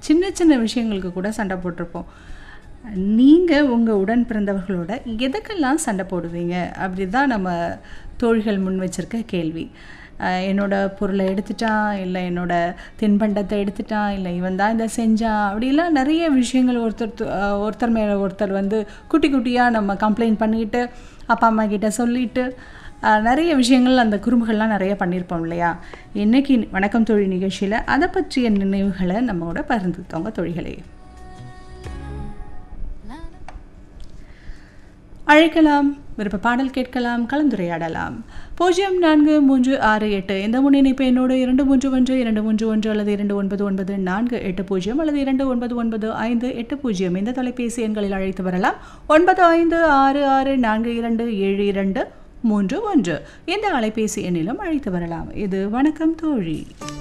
சின்ன சின்ன விஷயங்களுக்கு கூட சண்டை போட்டிருப்போம் நீங்கள் உங்கள் உடன் பிறந்தவர்களோட எதுக்கெல்லாம் சண்டை போடுவீங்க அப்படி தான் நம்ம தோழிகள் முன் வச்சிருக்க கேள்வி அஹ் என்னோட பொருளை எடுத்துட்டான் இல்லை என்னோட தின்பண்டத்தை எடுத்துட்டான் இல்லை இவன் தான் இதை செஞ்சான் அப்படிலாம் நிறைய விஷயங்கள் ஒருத்தர் து- அஹ் ஒருத்தர் மேலே ஒருத்தர் வந்து குட்டி குட்டியாக நம்ம கம்ப்ளைண்ட் பண்ணிக்கிட்டு அப்பா அம்மா கிட்ட சொல்லிட்டு அஹ் நிறைய விஷயங்கள் அந்த குறும்புகள்லாம் நிறைய பண்ணியிருப்போம் இல்லையா இன்னைக்கு வணக்கம் தொழில் நிகழ்ச்சியில் அதை பற்றிய நினைவுகளை நம்மோட பகிர்ந்துக்கோங்க தொழில்களே அழைக்கலாம் விருப்ப பாடல் கேட்கலாம் கலந்துரையாடலாம் பூஜ்ஜியம் நான்கு மூன்று ஆறு எட்டு இந்த முன்னிணைப்பு என்னோடு இரண்டு மூன்று ஒன்று இரண்டு மூன்று ஒன்று அல்லது இரண்டு ஒன்பது ஒன்பது நான்கு எட்டு பூஜ்ஜியம் அல்லது இரண்டு ஒன்பது ஒன்பது ஐந்து எட்டு பூஜ்ஜியம் இந்த தொலைபேசி எண்களில் அழைத்து வரலாம் ஒன்பது ஐந்து ஆறு ஆறு நான்கு இரண்டு ஏழு இரண்டு மூன்று ஒன்று இந்த அலைபேசி எண்ணிலும் அழைத்து வரலாம் இது வணக்கம் தோழி